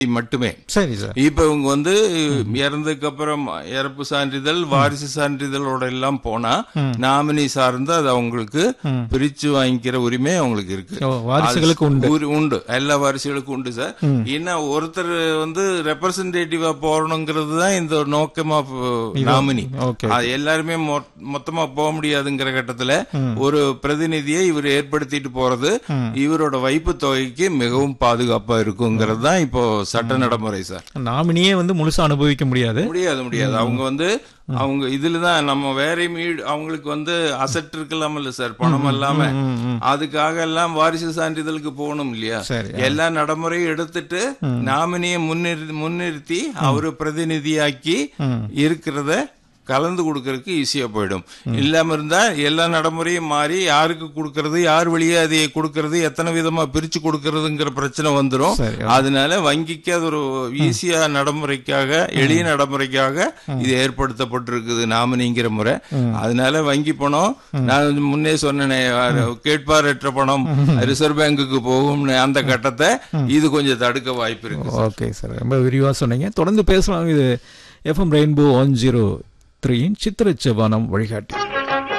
மட்டுமே சரி சார் இப்ப இவங்க வந்து இறந்ததுக்கு அப்புறம் இறப்பு சான்றிதழ் வாரிசு சான்றிதழோட எல்லாம் போனா நாமினி சார்ந்து அது அவங்களுக்கு பிரிச்சு வாங்கிக்கிற உரிமை அவங்களுக்கு இருக்கு ஓ, வாரிசுகளுக்கு உண்டு உரி- உண்டு எல்லா வாரிசுகளுக்கும் உண்டு சார் இன்னும் ஒருத்தர் வந்து ரெப்ரசன்டேட்டிவா போறணுங்கிறது தான் இந்த நோக்கமா நாமினி ஓகே எல்லாருமே மொ- மொத்தமா போக முடியாதுங்கிற கட்டத்துல ஒரு பிரதிநிதியை இவர் ஏற்படுத்திட்டு போறது இவரோட வைப்பு தொகைக்கு மிகவும் பாதுகாப்பா இருக்குங்கிறது தான் இப்போ சட்ட நடைமுறை சார் நாமினியே வந்து முழுசா அனுபவிக்க முடியாது முடியாது முடியாது அவங்க வந்து அவங்க இதுலதான் நம்ம வேற மீடு அவங்களுக்கு வந்து அசட் இருக்கலாம் இல்ல சார் பணம் இல்லாம அதுக்காக எல்லாம் வாரிசு சான்றிதழுக்கு போகணும் இல்லையா சரி எல்லா நடைமுறையும் எடுத்துட்டு நாமினியை முன்னிறுத்தி முன்னிறுத்தி அவரு பிரதிநிதியாக்கி இருக்கிறத கலந்து கொடுக்கறதுக்கு ஈஸியா போயிடும் இல்லாம இருந்தா எல்லா நடைமுறையும் மாறி யாருக்கு கொடுக்கறது யார் வழியா அதை கொடுக்கறது எத்தனை விதமா பிரிச்சு கொடுக்கறதுங்கிற பிரச்சனை வந்துரும் சரி அதனால வங்கிக்கு அது ஒரு ஈஸியா நடைமுறைக்காக எளிய நடைமுறைக்காக இது ஏற்படுத்தப்பட்டிருக்குது நாமினிங்கிற முறை அதனால வங்கி பணம் நான் முன்னே சொன்னேனே கேட்பாரற்ற பணம் ரிசர்வ் பேங்குக்கு போகும்னு அந்த கட்டத்தை இது கொஞ்சம் தடுக்க வாய்ப்பு இருக்கு ஓகே சார் ரொம்ப விரிவாக சொன்னீங்க தொடர்ந்து பேசலாம் இது எஃப்எம் ரெயின்போ ஒன் ஜீரோ த்ரீயின் சித்திர செவ்வானம் வழிகாட்டி